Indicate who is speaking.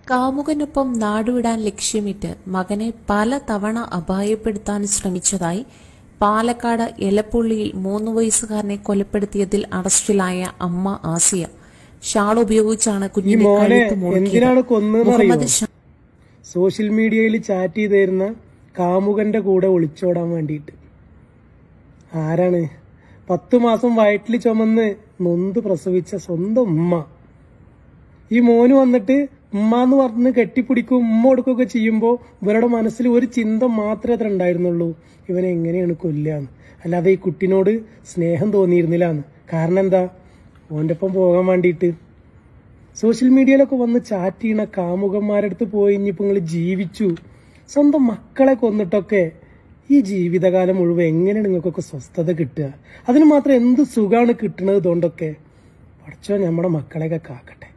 Speaker 1: കാമുകനൊപ്പം നാടുവിടാൻ ലക്ഷ്യമിട്ട് മകനെ പല തവണ അപായപ്പെടുത്താൻ ശ്രമിച്ചതായി പാലക്കാട് എലപ്പുള്ളിയിൽ മൂന്ന് വയസ്സുകാരനെ കൊലപ്പെടുത്തിയതിൽ അറസ്റ്റിലായ അമ്മ ആസിയ ഷാൾ ഉപയോഗിച്ചാണ്
Speaker 2: ഈ
Speaker 1: കുഞ്ഞിനെ
Speaker 2: മോനെ
Speaker 1: കഴുത്ത് മുറുക്കിയത്
Speaker 2: എന്തിനാണ് കൊന്നതെന്ന് അറിയോ
Speaker 1: മുഹമ്മദ് ഷാ
Speaker 2: സോഷ്യൽ മീഡിയയിൽ ചാറ്റ് ചെയ്ത് തരുന്ന കാമുകന്റെ കൂടെ ഒളിച്ചോടാൻ വേണ്ടിയിട്ട് ആരാണ് പത്തു മാസം വയറ്റിൽ ചുമന്ന് നൊന്ത് പ്രസവിച്ച സ്വന്തം ഉമ്മ ഈ മോന് വന്നിട്ട് ഉമ്മ എന്ന് പറഞ്ഞ് കെട്ടിപ്പിടിക്കും ഉമ്മ കൊടുക്കുകയൊക്കെ ചെയ്യുമ്പോൾ ഇവരുടെ മനസ്സിൽ ഒരു ചിന്ത മാത്രമേ അത്ര ഉണ്ടായിരുന്നുള്ളൂ ഇവനെ എങ്ങനെയാണ് കൊല്ലാന്ന് അല്ലാതെ ഈ കുട്ടിനോട് സ്നേഹം തോന്നിയിരുന്നില്ലാന്ന് കാരണം എന്താ ഓൻ്റെ ഒപ്പം പോകാൻ വേണ്ടിയിട്ട് സോഷ്യൽ മീഡിയയിലൊക്കെ വന്ന് ചാറ്റ് ചെയ്യണ കാമുകന്മാരുടെ അടുത്ത് പോയി ഇനിയിപ്പോൾ നിങ്ങൾ ജീവിച്ചു സ്വന്തം മക്കളെ കൊന്നിട്ടൊക്കെ ഈ ജീവിതകാലം മുഴുവൻ എങ്ങനെയാണ് നിങ്ങൾക്കൊക്കെ സ്വസ്ഥത കിട്ടുക അതിന് മാത്രം എന്ത് സുഖമാണ് കിട്ടുന്നത് ഇതുകൊണ്ടൊക്കെ പഠിച്ചോ നമ്മുടെ മക്കളെയൊക്കെ കാക്കട്ടെ